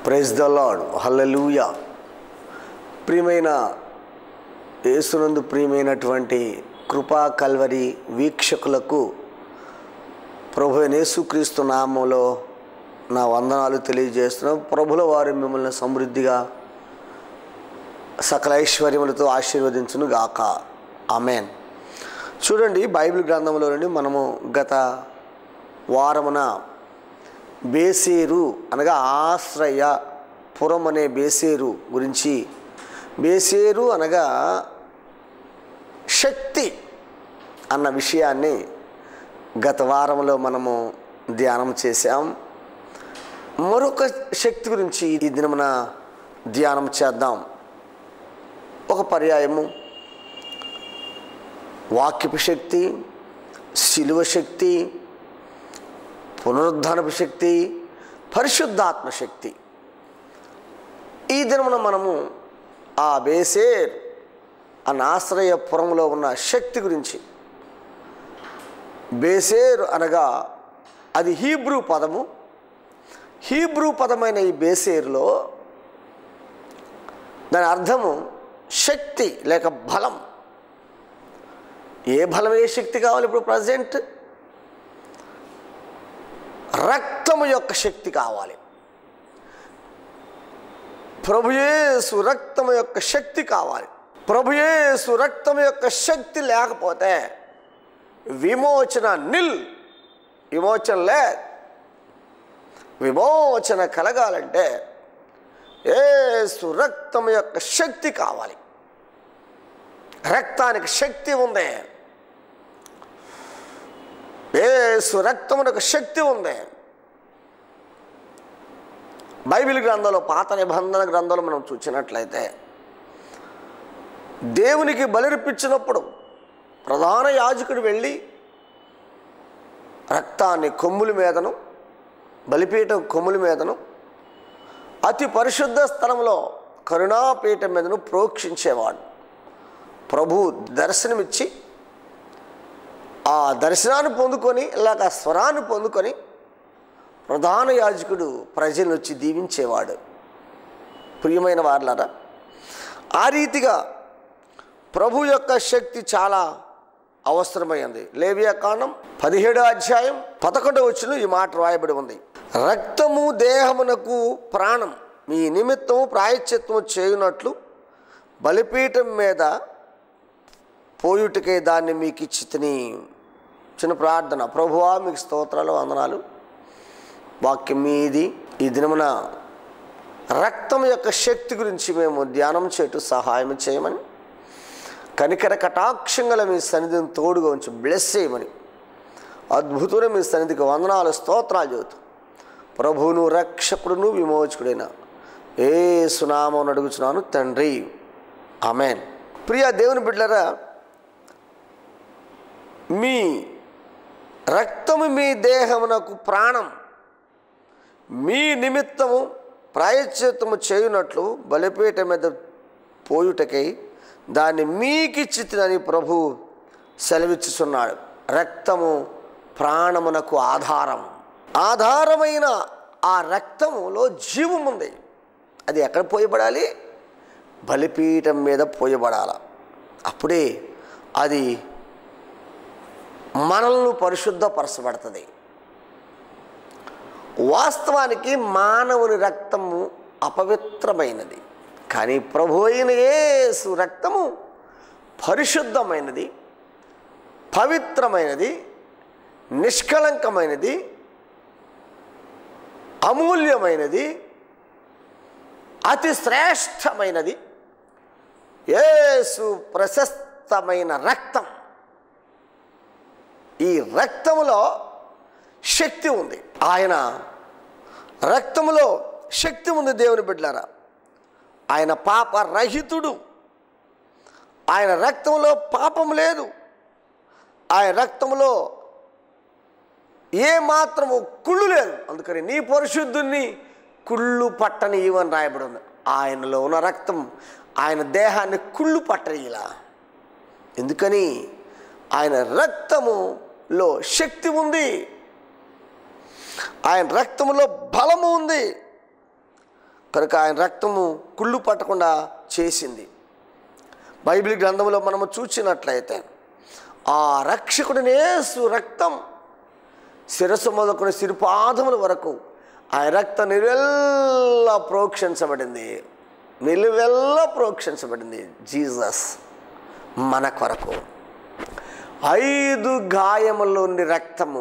Praise the lord హల్లెలూయా ప్రియమైన యేసునందు ప్రియమైనటువంటి కృపా కల్వరి వీక్షకులకు ప్రభు యేసుక్రీస్తు నామంలో నా వందనాలు తెలియజేస్తున్నాం ప్రభుల వారు మిమ్మల్ని సమృద్ధిగా సకల ఐశ్వర్యములతో ఆశీర్వదించును గాక ఆమెన్ చూడండి బైబిల్ గ్రంథంలో నుండి మనము గత వారమున బేసేరు అనగా ఆశ్రయ పురం అనే బేసేరు గురించి బేసేరు అనగా శక్తి అన్న విషయాన్ని గత వారంలో మనము ధ్యానం చేశాం మరొక శక్తి గురించి ఈ దినమున ధ్యానం చేద్దాం ఒక పర్యాయము వాక్యపు శక్తి శిలువ శక్తి పునరుద్ధానపు శక్తి పరిశుద్ధాత్మ శక్తి ఈ దినమున మనము ఆ బేసేర్ అన్న ఆశ్రయపురంలో ఉన్న శక్తి గురించి బేసేర్ అనగా అది హీబ్రూ పదము హీబ్రూ పదమైన ఈ బేసేరులో దాని అర్థము శక్తి లేక బలం ఏ బలం ఏ శక్తి కావాలి ఇప్పుడు ప్రజెంట్ రక్తము యొక్క శక్తి కావాలి ప్రభుయేసు రక్తము యొక్క శక్తి కావాలి ప్రభుయేసు రక్తము యొక్క శక్తి లేకపోతే విమోచన నిల్ విమోచన లే విమోచన కలగాలంటే ఏసు రక్తము యొక్క శక్తి కావాలి రక్తానికి శక్తి ఉంది ఏసు రక్తమునకు శక్తి ఉంది బైబిల్ గ్రంథంలో పాత నిబంధన గ్రంథంలో మనం చూసినట్లయితే దేవునికి బలిర్పించినప్పుడు ప్రధాన యాజకుడు వెళ్ళి రక్తాన్ని కొమ్ముల మీదను బలిపీఠం కొమ్ముల మీదను అతి పరిశుద్ధ స్థలంలో కరుణాపీఠం మీదను ప్రోక్షించేవాడు ప్రభు దర్శనమిచ్చి ఆ దర్శనాన్ని పొందుకొని ఇలాగ ఆ స్వరాన్ని పొందుకొని ప్రధాన యాజకుడు ప్రజలను వచ్చి దీవించేవాడు ప్రియమైన వారులారా ఆ రీతిగా ప్రభు యొక్క శక్తి చాలా అవసరమైంది లేవియా కాండం పదిహేడో అధ్యాయం పదకొండవ వచ్చిన ఈ మాట రాయబడి ఉంది రక్తము దేహమునకు ప్రాణం మీ నిమిత్తము ప్రాయశ్చిత్తము చేయునట్లు బలిపీఠం మీద పోయుటకే దాన్ని మీకు ఇచ్చి తిని చిన్న ప్రార్థన ప్రభువా మీకు స్తోత్రాలు వందనాలు వాక్యం మీది ఈ దినమున రక్తం యొక్క శక్తి గురించి మేము ధ్యానం చేయటం సహాయం చేయమని కనికర కటాక్షం గల మీ సన్నిధిని తోడుగా ఉంచి బ్లెస్ చేయమని అద్భుతమైన మీ సన్నిధికి వందనాలు స్తోత్రాలు చెబుతూ ప్రభువును రక్షకుడును విమోచకుడైన ఏ సునామం అడుగుచున్నాను తండ్రి ఆమెన్ ప్రియ దేవుని బిడ్డలరా మీ రక్తము మీ దేహమునకు ప్రాణం మీ నిమిత్తము ప్రాయశ్చిత్తము చేయునట్లు బలిపీఠ మీద పోయుటకై దాన్ని మీకిచ్చితినని ప్రభు సెలవిచ్చుచున్నాడు రక్తము ప్రాణమునకు ఆధారం ఆధారమైన ఆ రక్తములో జీవం ఉంది అది ఎక్కడ పోయబడాలి బలిపీఠం మీద పోయబడాల అప్పుడే అది మనల్ని పరిశుద్ధపరచబడుతుంది వాస్తవానికి మానవుని రక్తము అపవిత్రమైనది కానీ ప్రభు అయిన యేసు రక్తము పరిశుద్ధమైనది పవిత్రమైనది నిష్కళంకమైనది అమూల్యమైనది అతి శ్రేష్టమైనది యేసు ప్రశస్తమైన రక్తం ఈ రక్తములో శక్తి ఉంది ఆయన రక్తములో శక్తి ఉంది దేవుని బిడ్డలారా ఆయన పాప రహితుడు ఆయన రక్తంలో పాపం లేదు ఆయన రక్తంలో ఏ మాత్రము కుళ్ళు లేదు అందుకని నీ పరిశుద్ధుని కుళ్ళు పట్టని ఇవని రాయబడి ఉంది ఆయనలో ఉన్న రక్తం ఆయన దేహాన్ని కుళ్ళు పట్టనిలా ఎందుకని ఆయన రక్తములో శక్తి ఉంది ఆయన రక్తములో బలము ఉంది కనుక ఆయన రక్తము కుళ్ళు పట్టకుండా చేసింది బైబిల్ గ్రంథంలో మనము చూసినట్లయితే ఆ రక్షకుడిని యేసు రక్తం శిరస్సు మొదలుకొని సిరిపాదముల వరకు ఆ రక్తం నిలువెల్లా ప్రోక్షించబడింది నిలువెల్లా ప్రోక్షించబడింది జీసస్ మన కొరకు ఐదు గాయములోని రక్తము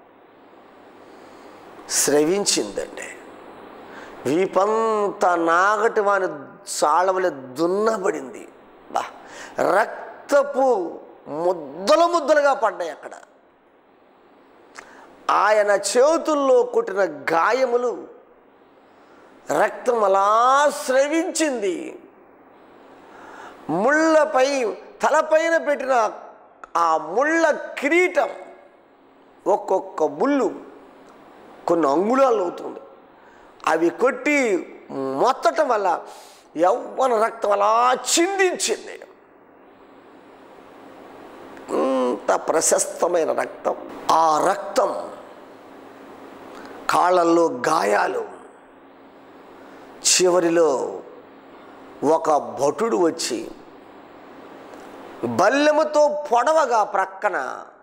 స్రవించిందండి వీపంతా నాగటి వాని చాళవలె దున్నబడింది బా రక్తపు ముద్దలు ముద్దలుగా పడ్డాయి అక్కడ ఆయన చేతుల్లో కొట్టిన గాయములు రక్తం అలా స్రవించింది ముళ్ళపై తలపైన పెట్టిన ఆ ముళ్ళ కిరీటం ఒక్కొక్క ముళ్ళు కొన్ని అంగుళాలు అవుతుంది అవి కొట్టి మొత్తటం వల్ల యవ్వన రక్తం అలా చిందించింది ఇంత ప్రశస్తమైన రక్తం ఆ రక్తం కాళ్ళల్లో గాయాలు చివరిలో ఒక భటుడు వచ్చి బల్లెముతో పొడవగా ప్రక్కన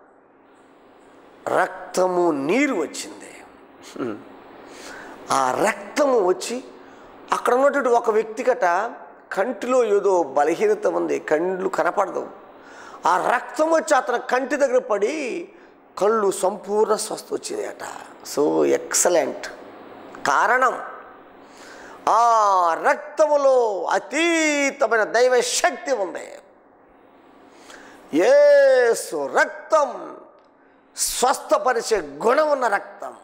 రక్తము నీరు వచ్చింది హ్మ్. ఆ రక్తము వచ్చి అక్కడ ఉన్నటువంటి ఒక వ్యక్తిగట కంటిలో ఏదో బలహీనత ఉంది కళ్ళు కనపడదు ఆ రక్తం వచ్చి అతని కంటి దగ్గర పడి కళ్ళు సంపూర్ణ స్వస్థ వచ్చింది అట సో ఎక్సలెంట్ కారణం ఆ రక్తములో అతీతమైన దైవ శక్తి ఉంది ఏసు రక్తం స్వస్థపరిచే గుణం ఉన్న రక్తం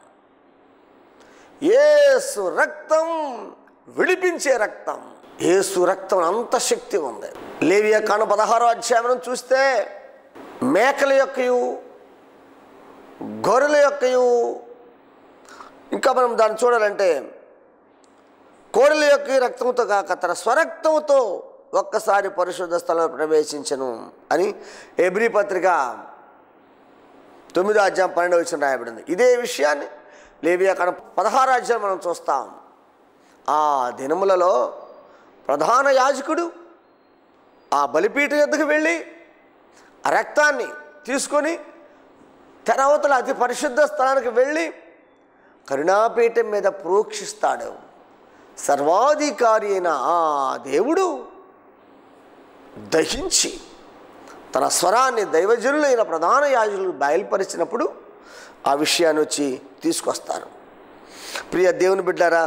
ఏసు రక్తం విడిపించే రక్తం ఏసు రక్తం అంత శక్తి ఉంది లేవియా కాను పదహారో అధ్యాయం చూస్తే మేకల యొక్కయు గొర్రెల యొక్కయు ఇంకా మనం దాన్ని చూడాలంటే కోడల యొక్క రక్తంతో కాక తన స్వరక్తంతో ఒక్కసారి పరిశుద్ధ స్థలంలో ప్రవేశించను అని ఎబ్రి పత్రిక తొమ్మిదో అధ్యాయం పన్నెండవ వచ్చిన రాయబడింది ఇదే విషయాన్ని లేవి అక్కడ పదహారు అధ్యాయం మనం చూస్తాం ఆ దినములలో ప్రధాన యాజకుడు ఆ బలిపీఠ యొద్దకు వెళ్ళి ఆ రక్తాన్ని తీసుకొని తెరవతల అతి పరిశుద్ధ స్థలానికి వెళ్ళి కరుణాపీఠం మీద ప్రోక్షిస్తాడు సర్వాధికారి అయిన ఆ దేవుడు దహించి తన స్వరాన్ని దైవజనులైన ప్రధాన యాజకులు బయలుపరిచినప్పుడు ఆ విషయాన్ని వచ్చి తీసుకొస్తారు ప్రియ దేవుని బిడ్డారా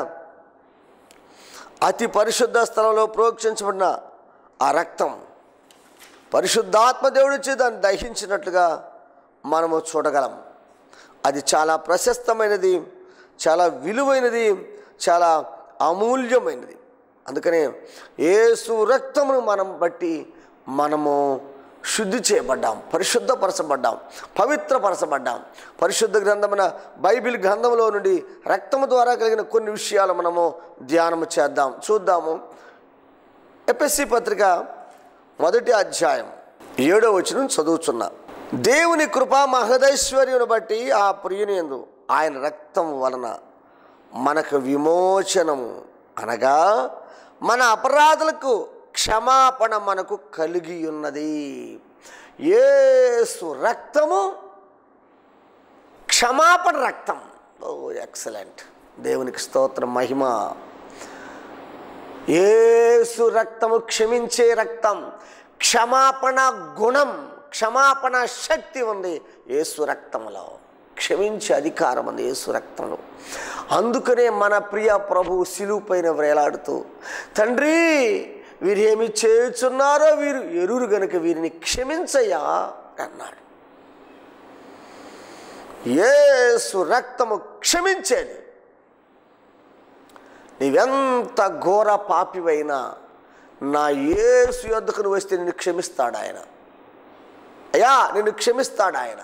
అతి పరిశుద్ధ స్థలంలో ప్రోక్షించబడిన ఆ రక్తం పరిశుద్ధాత్మ దేవుడిచ్చి దాన్ని దహించినట్లుగా మనము చూడగలం అది చాలా ప్రశస్తమైనది చాలా విలువైనది చాలా అమూల్యమైనది అందుకనే ఏసు రక్తమును మనం బట్టి మనము శుద్ధి చేయబడ్డాం పరిశుద్ధపరచబడ్డాం పవిత్రపరచబడ్డాం పరిశుద్ధ గ్రంథమైన బైబిల్ గ్రంథంలో నుండి రక్తము ద్వారా కలిగిన కొన్ని విషయాలు మనము ధ్యానము చేద్దాం చూద్దాము ఎపిఎస్సి పత్రిక మొదటి అధ్యాయం ఏడో వచనం చదువుతున్నా దేవుని కృపా మహదైశ్వర్యుని బట్టి ఆ ప్రియుని యందు ఆయన రక్తం వలన మనకు విమోచనము అనగా మన అపరాధులకు క్షమాపణ మనకు కలిగి ఉన్నది ఏసు రక్తము క్షమాపణ రక్తం ఓ ఎక్సలెంట్ దేవునికి స్తోత్రం మహిమ ఏసు రక్తము క్షమించే రక్తం క్షమాపణ గుణం క్షమాపణ శక్తి ఉంది ఏసు రక్తములో క్షమించే అధికారం ఉంది ఏసు రక్తంలో అందుకనే మన ప్రియ ప్రభు సిలువు పైన వేలాడుతూ తండ్రి వీరు ఏమి చేయుచున్నారో వీరు ఎరురు గనుక వీరిని క్షమించయ్యా అన్నాడు ఏసు రక్తము క్షమించేది నీవెంత ఘోర పాపివైనా నా యేసు యొద్దకు నువ్వు వస్తే నిన్ను క్షమిస్తాడు ఆయన అయ్యా నిన్ను క్షమిస్తాడు ఆయన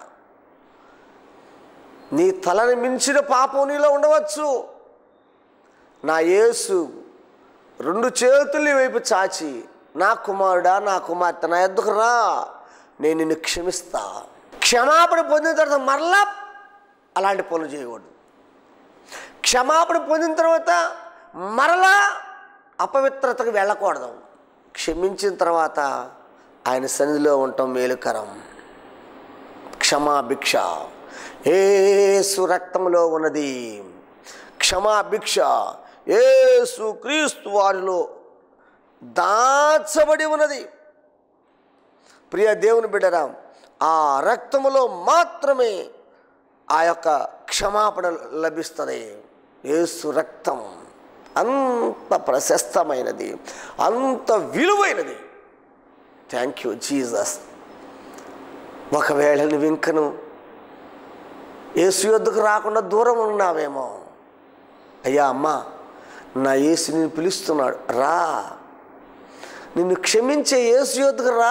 నీ తలని మించిన పాపం నీలో ఉండవచ్చు నా యేసు రెండు చేతులు నీ వైపు చాచి నా కుమారుడా నా కుమార్తె నా ఎద్దుకు రా నేను నిన్ను క్షమిస్తా క్షమాపణ పొందిన తర్వాత మరలా అలాంటి పనులు చేయకూడదు క్షమాపణ పొందిన తర్వాత మరలా అపవిత్రతకు వెళ్ళకూడదు క్షమించిన తర్వాత ఆయన సన్నిధిలో ఉండటం మేలుకరం క్షమాభిక్ష ఏసు రక్తంలో ఉన్నది క్షమాభిక్ష ఏసు క్రీస్తు వారిలో దాచబడి ఉన్నది ప్రియ దేవుని బిడ్డరా ఆ రక్తములో మాత్రమే ఆ యొక్క క్షమాపణ లభిస్తుంది యేసు రక్తం అంత ప్రశస్తమైనది అంత విలువైనది థ్యాంక్ యూ జీసస్ ఒకవేళ నువ్వు ఇంకను యేసు యొద్దకు రాకుండా దూరం ఉన్నావేమో అయ్యా అమ్మా నా యేసు నిన్ను పిలుస్తున్నాడు రా నిన్ను క్షమించే యేసు యొద్దకు రా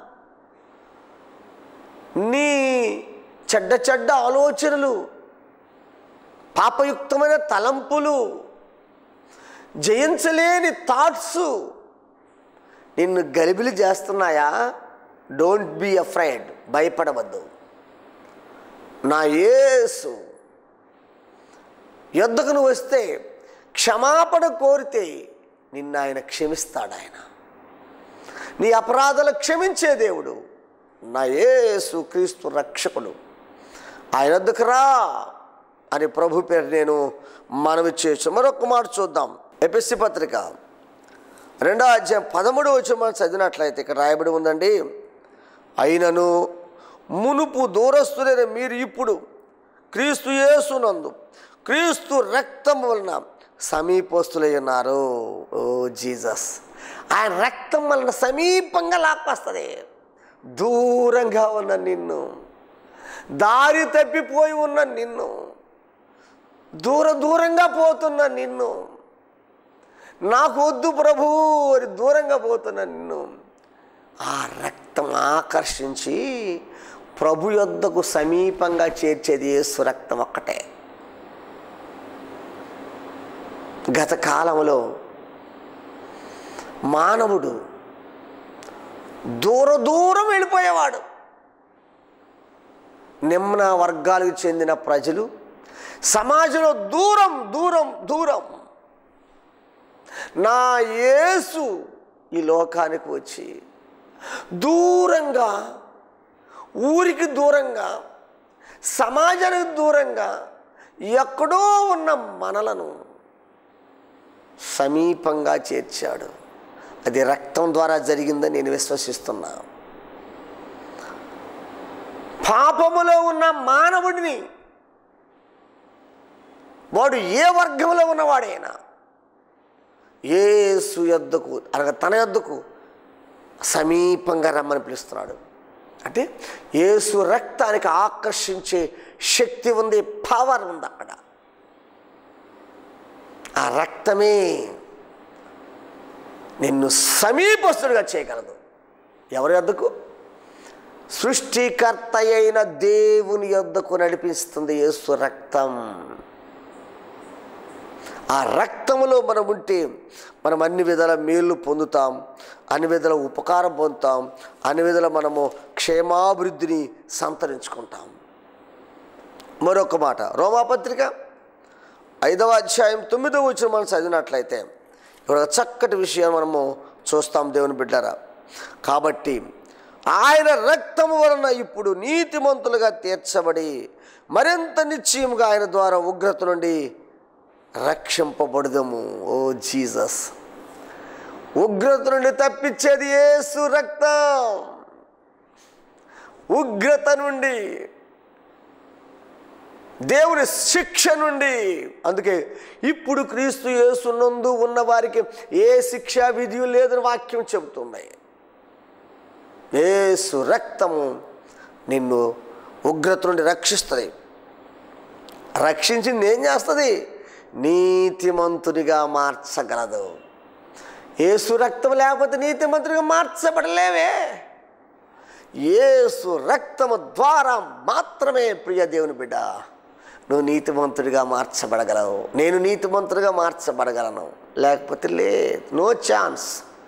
నీ చెడ్డ చెడ్డ ఆలోచనలు పాపయుక్తమైన తలంపులు జయించలేని థాట్స్ నిన్ను గలిబిలి చేస్తున్నాయా డోంట్ బీ అఫ్రైడ్ భయపడవద్దు నా యేసు యొద్దకు నువ్వు వస్తే క్షమాపణ కోరితే నిన్ను ఆయన క్షమిస్తాడు ఆయన నీ అపరాధాలు క్షమించే దేవుడు నా యేసు క్రీస్తు రక్షకుడు ఆయన వద్దకు రా అని ప్రభు పేరు నేను మనవి చేయొచ్చు మరొక మాట చూద్దాం ఎపిస్సి పత్రిక రెండో అధ్యాయం పదమూడు వచ్చి మనం చదివినట్లయితే ఇక్కడ రాయబడి ఉందండి అయినను మునుపు దూరస్తులైన మీరు ఇప్పుడు క్రీస్తు యేసునందు క్రీస్తు రక్తం వలన సమీపస్తులై ఉన్నారు ఓ జీసస్ ఆయన రక్తం వలన సమీపంగా లాక్కొస్తుంది దూరంగా ఉన్న నిన్ను దారి తప్పిపోయి ఉన్న నిన్ను దూర దూరంగా పోతున్న నిన్ను నాకు వద్దు ప్రభు అని దూరంగా పోతున్న నిన్ను ఆ రక్తం ఆకర్షించి ప్రభు యొద్దకు సమీపంగా చేర్చేది యేసు రక్తం ఒక్కటే గత కాలంలో మానవుడు దూర దూరం వెళ్ళిపోయేవాడు నిమ్న వర్గాలకు చెందిన ప్రజలు సమాజంలో దూరం దూరం దూరం నా యేసు ఈ లోకానికి వచ్చి దూరంగా ఊరికి దూరంగా సమాజానికి దూరంగా ఎక్కడో ఉన్న మనలను సమీపంగా చేర్చాడు అది రక్తం ద్వారా జరిగిందని నేను విశ్వసిస్తున్నా పాపములో ఉన్న మానవుడిని వాడు ఏ వర్గంలో ఉన్నవాడైనా ఏసు యొద్దకు అనగా తన యొద్దకు సమీపంగా రమ్మని పిలుస్తున్నాడు అంటే ఏసు రక్తానికి ఆకర్షించే శక్తి ఉంది పవర్ ఉంది అక్కడ ఆ రక్తమే నిన్ను సమీపస్తుడిగా చేయగలదు ఎవరి యొద్దకు సృష్టికర్త అయిన దేవుని యొద్దకు నడిపిస్తుంది యేసు రక్తం ఆ రక్తములో మనం ఉంటే మనం అన్ని విధాల మేలు పొందుతాం అన్ని విధాల ఉపకారం పొందుతాం అన్ని విధాల మనము క్షేమాభివృద్ధిని సంతరించుకుంటాం మరొక మాట రోమాపత్రిక ఐదవ అధ్యాయం తొమ్మిదవ వచ్చిన మనం చదివినట్లయితే ఇక్కడ ఒక చక్కటి విషయం మనము చూస్తాం దేవుని బిడ్డరా కాబట్టి ఆయన రక్తము వలన ఇప్పుడు నీతిమంతులుగా తీర్చబడి మరింత నిశ్చయముగా ఆయన ద్వారా ఉగ్రత నుండి రక్షింపబడదము ఓ జీసస్ ఉగ్రత నుండి తప్పించేది ఏసు రక్తం ఉగ్రత నుండి దేవుని శిక్ష నుండి అందుకే ఇప్పుడు క్రీస్తు యేసునందు ఉన్న వారికి ఏ శిక్షా విధి లేదని వాక్యం చెబుతున్నాయి ఏసు రక్తము నిన్ను ఉగ్రత నుండి రక్షిస్తుంది రక్షించింది ఏం చేస్తుంది నీతిమంతునిగా మార్చగలదు ఏసు రక్తం లేకపోతే నీతిమంతునిగా మార్చబడలేవే ఏసు రక్తము ద్వారా మాత్రమే ప్రియ దేవుని బిడ్డ నువ్వు నీతిమంతుడిగా మార్చబడగలవు నేను నీతిమంతుడిగా మార్చబడగలను లేకపోతే లేదు నో ఛాన్స్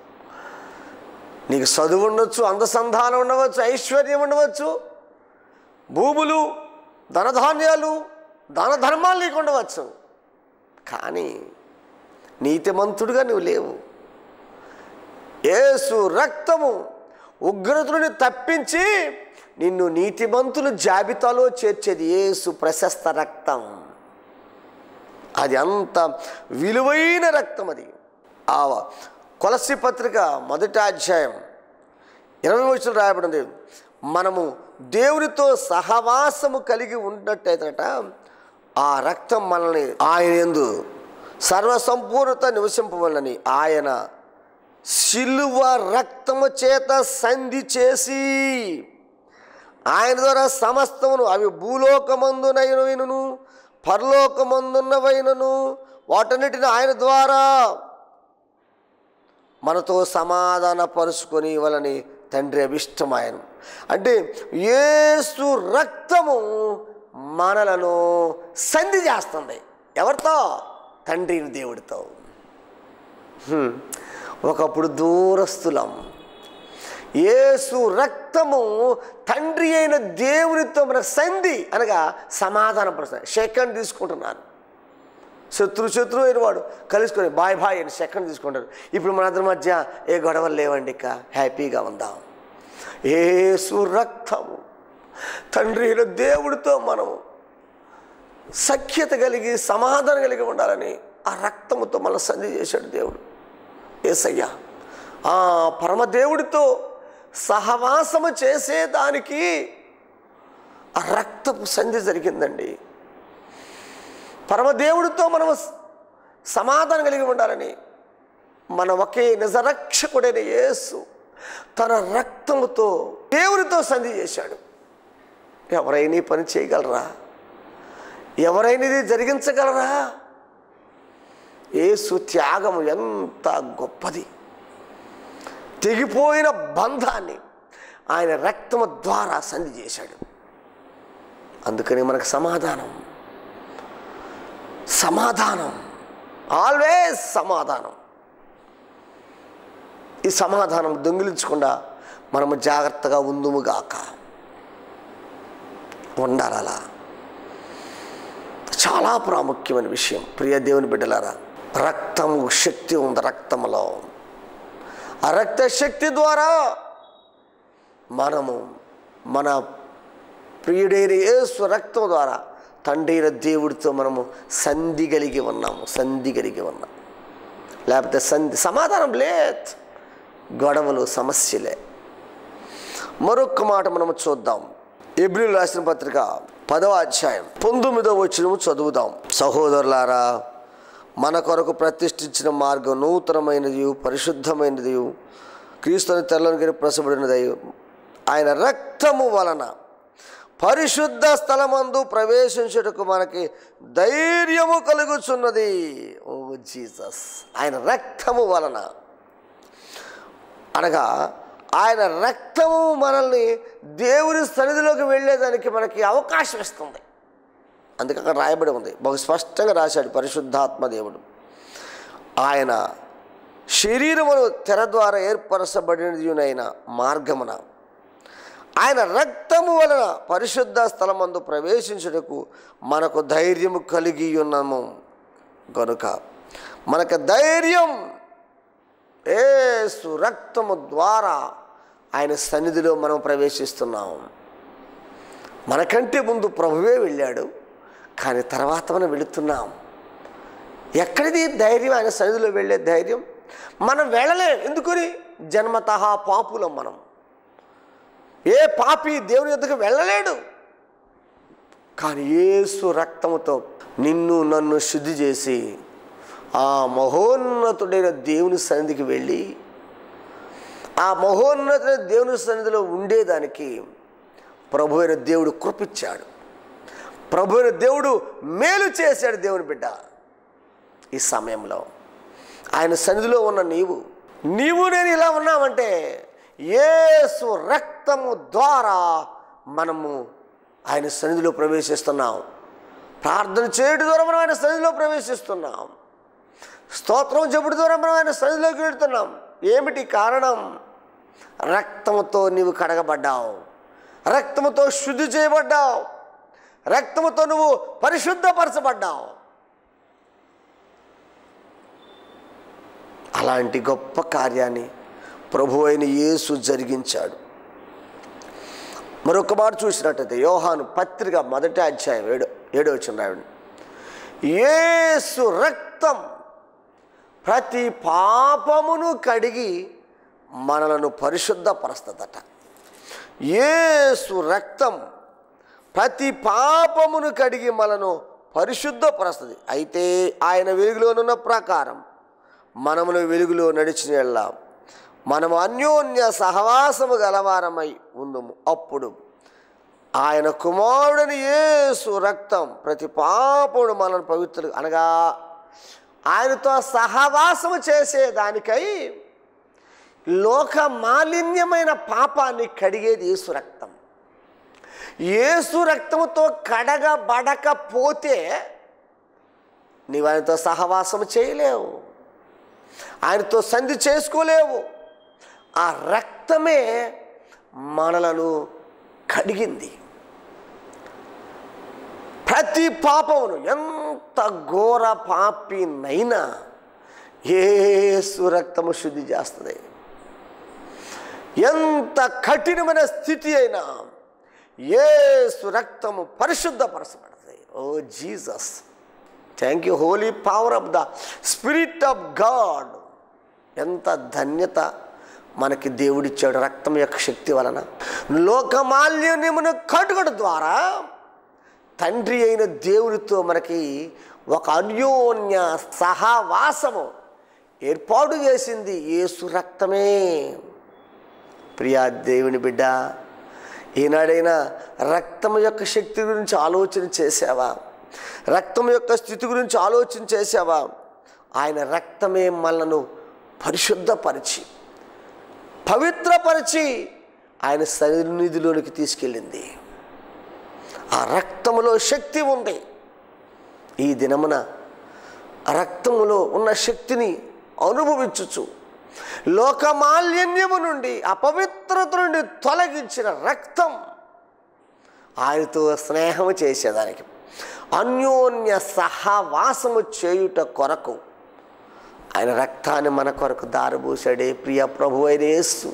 నీకు చదువు ఉండొచ్చు అందసంధానం ఉండవచ్చు ఐశ్వర్యం ఉండవచ్చు భూములు ధనధాన్యాలు దాన ధర్మాలు నీకు ఉండవచ్చు కానీ నీతిమంతుడిగా నువ్వు లేవు యేసు రక్తము ఉగ్రతుని తప్పించి నిన్ను నీతిమంతుల జాబితాలో చేర్చేది యేసు ప్రశస్త రక్తం అది అంత విలువైన రక్తం అది ఆ కొలసి పత్రిక మొదటి అధ్యాయం ఇరవై వచ్చిన రాయబడింది మనము దేవునితో సహవాసము కలిగి ఉన్నట్టయితేట ఆ రక్తం మనల్ని ఆయన ఎందు సర్వసంపూర్ణత నివసింపవలని ఆయన శిలువ రక్తము చేత సంధి చేసి ఆయన ద్వారా సమస్తమును అవి భూలోకమందునైనను పరలోకమందున్నవైనను వాటన్నిటిని ఆయన ద్వారా మనతో సమాధాన పరుచుకొని ఇవ్వాలని తండ్రి అభిష్టమాయను అంటే ఏసు రక్తము మనలను సంధి చేస్తుంది ఎవరితో తండ్రిని దేవుడితో హ్మ్. ఒకప్పుడు దూరస్తులం యేసు రక్తము తండ్రి అయిన దేవునితో మన సంధి అనగా సమాధానం పరుస్తాను సెకండ్ తీసుకుంటున్నాను శత్రు శత్రు అయిన వాడు కలుసుకొని బాయ్ బాయ్ అని సెకండ్ తీసుకుంటారు ఇప్పుడు మన ఇద్దరి మధ్య ఏ గొడవలు లేవండి ఇక హ్యాపీగా ఉందాం ఏసు రక్తము తండ్రి అయిన దేవుడితో మనము సఖ్యత కలిగి సమాధానం కలిగి ఉండాలని ఆ రక్తముతో మన సంధి చేశాడు దేవుడు ఏసయ్య ఆ పరమదేవుడితో సహవాసము చేసేదానికి ఆ రక్తపు సంధి జరిగిందండి పరమదేవుడితో మనం సమాధానం కలిగి ఉండాలని మన ఒకే నిజరక్షకుడైన యేసు తన రక్తముతో దేవునితో సంధి చేశాడు ఎవరైనా ఈ పని చేయగలరా ఎవరైనా ఇది జరిగించగలరా యేసు త్యాగం ఎంత గొప్పది తెగిపోయిన బంధాన్ని ఆయన రక్తము ద్వారా సంధి చేశాడు అందుకని మనకు సమాధానం సమాధానం ఆల్వేస్ సమాధానం ఈ సమాధానం దొంగిలించకుండా మనము జాగ్రత్తగా ఉందుముగాక ఉండాలి అలా చాలా ప్రాముఖ్యమైన విషయం ప్రియ దేవుని బిడ్డలారా రక్తము శక్తి ఉంది రక్తములో ఆ రక్త శక్తి ద్వారా మనము మన ప్రియుడైన యేసు రక్తం ద్వారా తండ్రి అయిన దేవుడితో మనము సంధి కలిగి ఉన్నాము సంధి కలిగి ఉన్నాం లేకపోతే సంధి సమాధానం లేదు గొడవలు సమస్యలే మరొక మాట మనము చూద్దాం ఎబ్రిల్ రాసిన పత్రిక పదవ అధ్యాయం పంతొమ్మిదో వచ్చినము చదువుదాం సహోదరులారా మన కొరకు ప్రతిష్ఠించిన మార్గం నూతనమైనది పరిశుద్ధమైనది క్రీస్తుని తెల్లని ప్రసబడినది ఆయన రక్తము వలన పరిశుద్ధ స్థలమందు ప్రవేశించుటకు మనకి ధైర్యము కలుగుచున్నది ఓ జీసస్ ఆయన రక్తము వలన అనగా ఆయన రక్తము మనల్ని దేవుని సన్నిధిలోకి వెళ్ళేదానికి మనకి అవకాశం ఇస్తుంది అందుకే అక్కడ రాయబడి ఉంది బహు స్పష్టంగా రాశాడు పరిశుద్ధాత్మ దేవుడు ఆయన శరీరమును తెర ద్వారా ఏర్పరచబడినదినైన మార్గమున ఆయన రక్తము వలన పరిశుద్ధ స్థలమందు ప్రవేశించుటకు మనకు ధైర్యము కలిగి ఉన్నాము కనుక మనకు ధైర్యం ఏసు రక్తము ద్వారా ఆయన సన్నిధిలో మనం ప్రవేశిస్తున్నాం మనకంటే ముందు ప్రభువే వెళ్ళాడు కానీ తర్వాత మనం వెళుతున్నాం ఎక్కడిది ధైర్యం ఆయన సన్నిధిలో వెళ్ళే ధైర్యం మనం వెళ్ళలేం ఎందుకని జన్మత పాపులం మనం ఏ పాపి దేవుని యొద్దకు వెళ్ళలేడు కానీ యేసు రక్తముతో నిన్ను నన్ను శుద్ధి చేసి ఆ మహోన్నతుడైన దేవుని సన్నిధికి వెళ్ళి ఆ మహోన్నతుడైన దేవుని సన్నిధిలో ఉండేదానికి ప్రభు అయిన దేవుడు కృపిచ్చాడు ప్రభు అయిన దేవుడు మేలు చేశాడు దేవుని బిడ్డ ఈ సమయంలో ఆయన సన్నిధిలో ఉన్న నీవు నీవు నేను ఇలా ఉన్నామంటే యేసు రక్తము ద్వారా మనము ఆయన సన్నిధిలో ప్రవేశిస్తున్నాం ప్రార్థన చేయడం ద్వారా మనం ఆయన సన్నిధిలో ప్రవేశిస్తున్నాం స్తోత్రం చెప్పుడు ద్వారా మనం ఆయన సన్నిధిలోకి వెళుతున్నాం ఏమిటి కారణం రక్తముతో నీవు కడగబడ్డావు రక్తముతో శుద్ధి చేయబడ్డావు రక్తముతో నువ్వు పరిశుద్ధపరచబడ్డావు అలాంటి గొప్ప కార్యాన్ని ప్రభు అయిన యేసు జరిగించాడు మరొక మాట చూసినట్టయితే యోహాను పత్రిక మొదటి అధ్యాయం ఏడు ఏడో వచ్చిన రాయండి యేసు రక్తం ప్రతి పాపమును కడిగి మనలను పరిశుద్ధపరుస్తుందట యేసు రక్తం ప్రతి పాపమును కడిగి మనను పరిశుద్ధపరుస్తుంది అయితే ఆయన వెలుగులోనున్న ప్రకారం మనమును వెలుగులో నడిచిన వెళ్ళాం మనము అన్యోన్య సహవాసము గలవారమై ఉందము అప్పుడు ఆయన కుమారుడని యేసు రక్తం ప్రతి పాపముడు మనల్ని పవిత్రులు అనగా ఆయనతో సహవాసము చేసేదానికై లోక మాలిన్యమైన పాపాన్ని కడిగేది యేసు రక్తం యేసు రక్తముతో కడగబడకపోతే నీవు ఆయనతో సహవాసము చేయలేవు ఆయనతో సంధి చేసుకోలేవు ఆ రక్తమే మనలను కడిగింది ప్రతి పాపమును ఎంత ఘోర పాపినైనా ఏసు రక్తము శుద్ధి చేస్తుంది ఎంత కఠినమైన స్థితి అయినా ఏసు రక్తము పరిశుద్ధపరచబడుతుంది oh Jesus thank you holy power of the spirit of God ఎంత ధన్యత మనకి దేవుడిచ్చాడు రక్తం యొక్క శక్తి వలన లోకమాల్యమును కటుగడు ద్వారా తండ్రి అయిన దేవుడితో మనకి ఒక అన్యోన్య సహవాసము ఏర్పాటు చేసింది యేసు రక్తమే ప్రియా దేవుని బిడ్డ ఈనాడైనా రక్తం యొక్క శక్తి గురించి ఆలోచన చేసావా రక్తం యొక్క స్థితి గురించి ఆలోచన చేసావా ఆయన రక్తమే మనను పరిశుద్ధపరిచి పవిత్రపరిచి ఆయన సన్నిధిలోనికి తీసుకెళ్ళింది ఆ రక్తములో శక్తి ఉంది ఈ దినమున ఆ రక్తములో ఉన్న శక్తిని అనుభవించుచు లోకమాల్యన్యము నుండి అపవిత్రత నుండి తొలగించిన రక్తం ఆయనతో స్నేహము చేసేదానికి అన్యోన్య సహవాసము చేయుట కొరకు ఆయన రక్తాన్ని మన కొరకు దారబూసాడే ప్రియ ప్రభు అయిన యేసు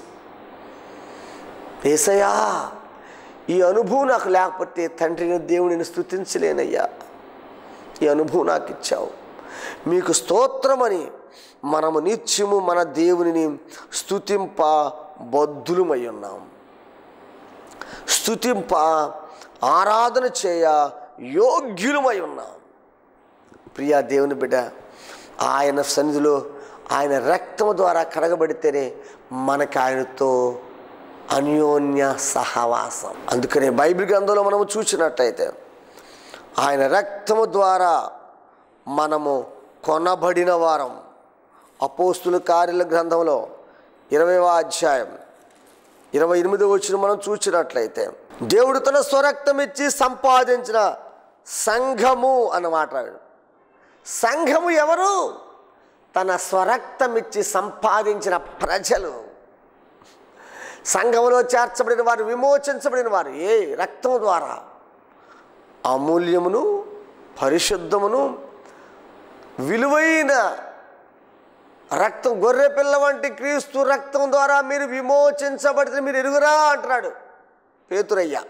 ఏసయ్యా ఈ అనుభవం నాకు లేకపోతే తండ్రిని దేవుడిని స్థుతించలేనయ్యా ఈ అనుభవం నాకు ఇచ్చావు మీకు స్తోత్రమని మనము నిత్యము మన దేవునిని స్థుతింప బద్ధులమై ఉన్నాం స్థుతింప ఆరాధన చేయ యోగ్యులమై ఉన్నాం ప్రియా దేవుని బిడ్డ ఆయన సన్నిధిలో ఆయన రక్తము ద్వారా కడగబడితేనే మనకు ఆయనతో అన్యోన్య సహవాసం అందుకనే బైబిల్ గ్రంథంలో మనము చూసినట్టయితే ఆయన రక్తము ద్వారా మనము కొనబడిన వారం అపోస్తుల కార్యాల గ్రంథంలో ఇరవైవ అధ్యాయం ఇరవై ఎనిమిదో వచ్చిన మనం చూసినట్లయితే దేవుడు తన స్వరక్తం ఇచ్చి సంపాదించిన సంఘము అన్నమాట సంఘము ఎవరు తన స్వరక్తం ఇచ్చి సంపాదించిన ప్రజలు సంఘములో చేర్చబడిన వారు విమోచించబడిన వారు ఏ రక్తము ద్వారా అమూల్యమును పరిశుద్ధమును విలువైన రక్తం గొర్రె పిల్ల వంటి క్రీస్తు రక్తం ద్వారా మీరు విమోచించబడితే మీరు ఎరుగురా అంటున్నాడు పేతురయ్య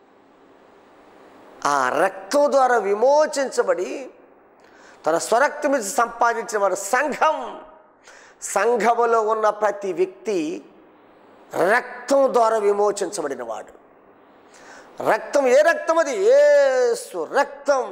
ఆ రక్తం ద్వారా విమోచించబడి తన స్వరక్తం ఇచ్చి సంపాదించిన వాడు సంఘం సంఘములో ఉన్న ప్రతి వ్యక్తి రక్తం ద్వారా విమోచించబడిన వాడు రక్తం ఏ రక్తం అది ఏసు రక్తం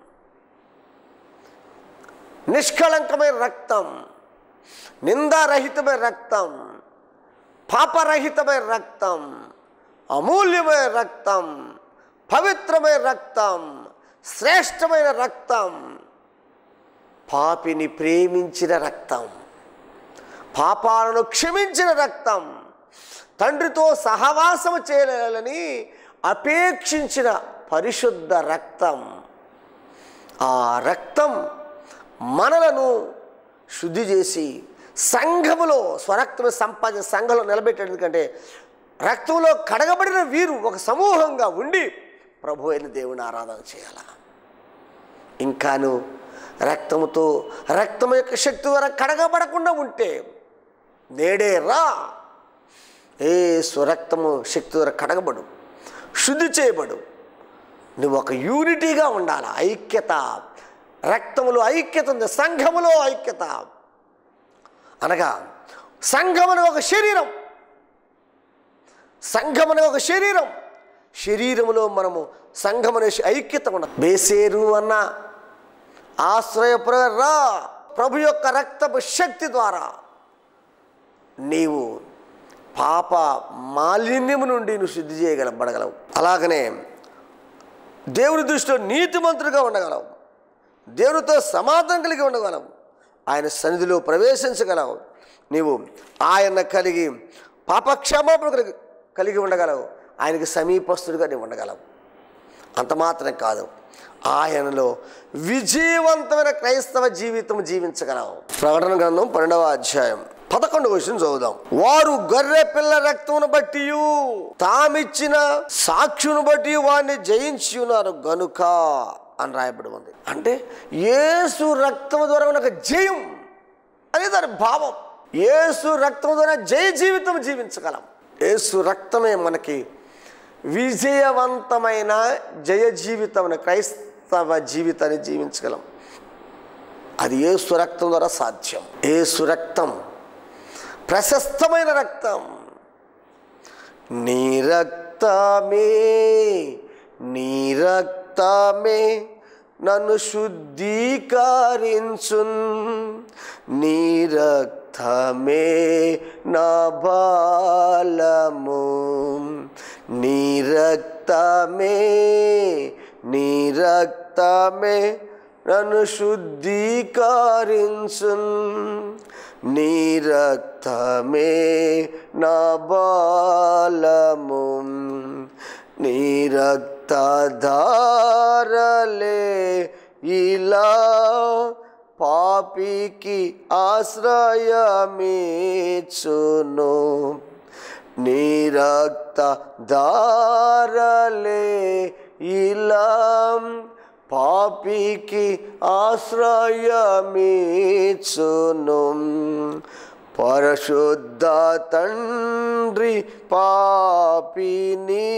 నిష్కళంకమైన రక్తం నిందారహితమైన రక్తం పాపరహితమైన రక్తం అమూల్యమైన రక్తం పవిత్రమైన రక్తం శ్రేష్టమైన రక్తం పాపిని ప్రేమించిన రక్తం పాపాలను క్షమించిన రక్తం తండ్రితో సహవాసము చేయాలని అపేక్షించిన పరిశుద్ధ రక్తం ఆ రక్తం మనలను శుద్ధి చేసి సంఘములో స్వరక్తము సంపాదించిన సంఘంలో నిలబెట్టాడు ఎందుకంటే రక్తంలో కడగబడిన వీరు ఒక సమూహంగా ఉండి ప్రభు అయిన దేవుని ఆరాధన చేయాల ఇంకాను రక్తముతో రక్తము యొక్క శక్తి ద్వారా కడగబడకుండా ఉంటే నేడే రా ఏ స్వరక్తము శక్తి ద్వారా కడగబడు శుద్ధి చేయబడు నువ్వు ఒక యూనిటీగా ఉండాలి ఐక్యత రక్తములో ఐక్యత ఉంది సంఘములో ఐక్యత అనగా సంఘమున ఒక శరీరం సంఘమున ఒక శరీరం శరీరములో మనము సంఘమనే ఐక్యత ఉన్న బేసేరు అన్న ఆశ్రయపుర రా ప్రభు యొక్క రక్తపు శక్తి ద్వారా నీవు పాప మాలిన్యము నుండి నువ్వు శుద్ధి చేయగలబడగలవు అలాగనే దేవుని దృష్టిలో నీతిమంతుడిగా ఉండగలవు దేవునితో సమాధానం కలిగి ఉండగలవు ఆయన సన్నిధిలో ప్రవేశించగలవు నీవు ఆయన కలిగి పాపక్షమాపణ కలిగి కలిగి ఉండగలవు ఆయనకి సమీపస్తుడిగా నీవు ఉండగలవు అంత మాత్రం కాదు ఆయనలో విజయవంతమైన క్రైస్తవ జీవితం జీవించగలవు ప్రకటన గ్రంథం పన్నెండవ అధ్యాయం పదకొండవ విషయం చదువుదాం వారు గొర్రె పిల్ల రక్తమును బట్టి తామిచ్చిన సాక్షును బట్టి వారిని జయించి ఉన్నారు గనుక అని రాయబడి ఉంది అంటే యేసు రక్తము ద్వారా ఉన్న ఒక జయం అనే దాని భావం యేసు రక్తం ద్వారా జయ జీవితం జీవించగలం యేసు రక్తమే మనకి విజయవంతమైన జయ జీవితం క్రైస్తవ జీవితాన్ని జీవించగలం అది యేసు రక్తం ద్వారా సాధ్యం యేసు రక్తం ప్రశస్తమైన రక్తం నీ రక్తమే నీ రక్తమే నన్ను శుద్ధీకరించున్ నీ రక్తమే నా బాలము నీ రక్తమే నీ రక్తమే నన్ను శుద్ధీకరించున్ నీ రక్తమే నా బాలము నీ రక్తధారలే ఇలా పాపికి ఆశ్రయమీచును నీ రక్త దారలే ఇలా పాపికి ఆశ్రయమీచును పరిశుద్ధ తండ్రి పాపిని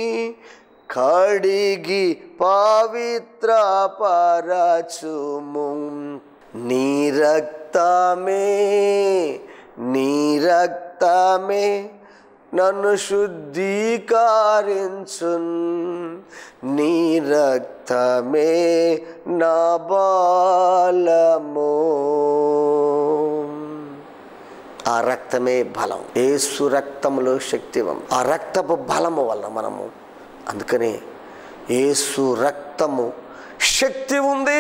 కడిగి పవిత్ర పరచుము నీ రక్తమే నీ రక్తమే నన్ను శుద్ధీకరించున్ నీ రక్తమే నా బాలము ఆ రక్తమే బలం ఏసు రక్తములో శక్తివం ఆ రక్తపు బలము వలన మనము అందుకని ఏసు రక్తము శక్తి ఉంది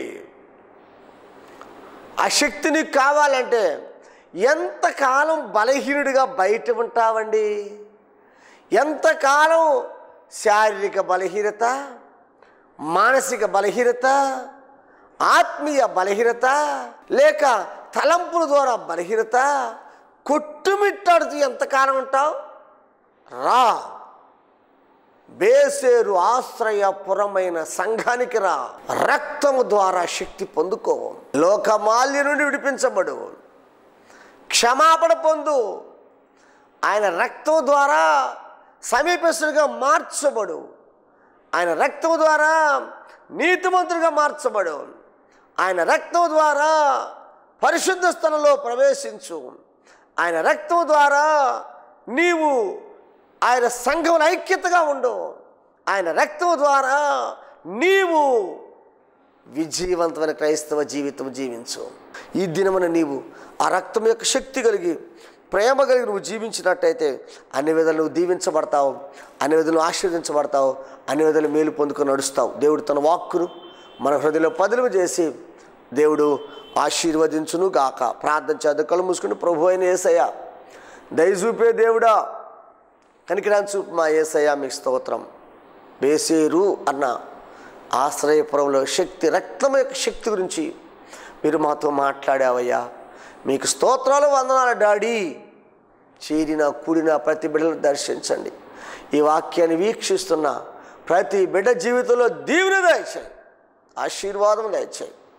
ఆ శక్తి నీకు కావాలంటే ఎంతకాలం బలహీనుడిగా బయట ఉంటావండి ఎంతకాలం శారీరక బలహీనత మానసిక బలహీనత ఆత్మీయ బలహీనత లేక తలంపుల ద్వారా బలహీనత కొట్టుమిట్టాడుతూ ఎంతకాలం ఉంటావు రా బేసేరు ఆశ్రయపురమైన సంఘానికి రా రక్తము ద్వారా శక్తి పొందుకో లోకమాల్య నుండి విడిపించబడు క్షమాపణ పొందు ఆయన రక్తం ద్వారా సమీపస్తుడిగా మార్చబడు ఆయన రక్తం ద్వారా నీతిమంతుడిగా మార్చబడు ఆయన రక్తం ద్వారా పరిశుద్ధ స్థలంలో ప్రవేశించు ఆయన రక్తం ద్వారా నీవు ఆయన సంఘంలో ఐక్యతగా ఉండు ఆయన రక్తం ద్వారా నీవు విజయవంతమైన క్రైస్తవ జీవితం జీవించు ఈ దినమున నీవు ఆ రక్తం యొక్క శక్తి కలిగి ప్రేమ కలిగి నువ్వు జీవించినట్టయితే అన్ని విధాలు నువ్వు దీవించబడతావు అన్ని విధాలు ఆశీర్వదించబడతావు అన్ని విధాలు మేలు పొందుకొని నడుస్తావు దేవుడు తన వాక్కును మన హృదయంలో పదులు చేసి దేవుడు ఆశీర్వదించును గాక ప్రార్థన చేద్దాం కళ్ళు మూసుకుని ప్రభు అయిన ఏసయ్య దయచూపే దేవుడా కనికిరాని చూపు మా ఏసయ్య మీకు స్తోత్రం బేసేరు అన్న ఆశ్రయపురంలో శక్తి రక్తం యొక్క శక్తి గురించి మీరు మాతో మాట్లాడావయ్యా మీకు స్తోత్రాలు వందనాలు డాడీ చేరిన కూడిన ప్రతి బిడ్డను దర్శించండి ఈ వాక్యాన్ని వీక్షిస్తున్న ప్రతి బిడ్డ జీవితంలో దీవుని దయచేయి ఆశీర్వాదం దయచేయి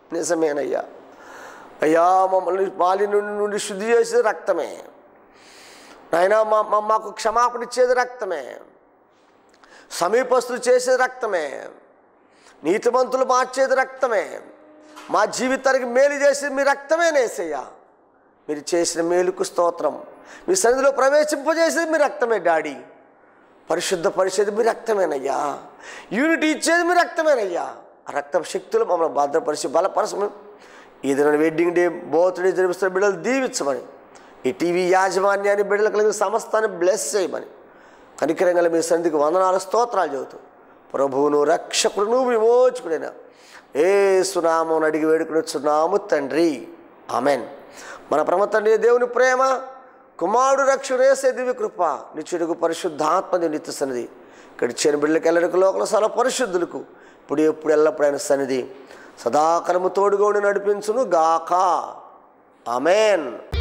నిజమేనయ్యా అయ్యా మమ్మల్ని పాలి నుండి నుండి శుద్ధి చేసేది రక్తమే నాయనా మా మా- మాకు క్షమాపణ ఇచ్చేది రక్తమే సమీపస్తులు చేసేది రక్తమే నీతిమంతులు మార్చేది రక్తమే మా జీవితానికి మేలు చేసేది మీ రక్తమే నేసయ్యా మీరు చేసిన మేలుకు స్తోత్రం మీ సన్నిధిలో ప్రవేశింపజేసేది మీ రక్తమే డాడీ పరిశుద్ధ పరిచేది మీ రక్తమేనయ్యా యూనిటీ ఇచ్చేది మీ రక్తమేనయ్యా ఆ రక్త శక్తులు మమ్మల్ని భద్రపరిచి బలపరచమని ఏదైనా వెడ్డింగ్ డే బర్త్డే జరిపిస్తున్న బిడ్డలు దీవించమని ఈ టీవీ యాజమాన్యాన్ని బిడ్డలు కలిగిన సమస్తాన్ని బ్లెస్ చేయమని కనికరంగా మీ సన్నిధికి వందనాలు స్తోత్రాలు చెబుతూ ప్రభువును రక్షకుడును విమోచకుడైన ఏ సునామం అడిగి వేడుకుని తండ్రి ఆమెన్ మన ప్రమ తండ్రి దేవుని ప్రేమ కుమారుడు రక్షణేసే దివ్య కృప నిత్యుడుకు పరిశుద్ధాత్మ నిత్య సన్నిధి ఇక్కడ చేను బిడ్డలకి ఎల్లరికి లోకల సల పరిశుద్ధులకు ఇప్పుడు ఎప్పుడు ఎల్లప్పుడైన సన్నిధి సదాకరము తోడుగోడు నడిపించును గాక ఆమెన్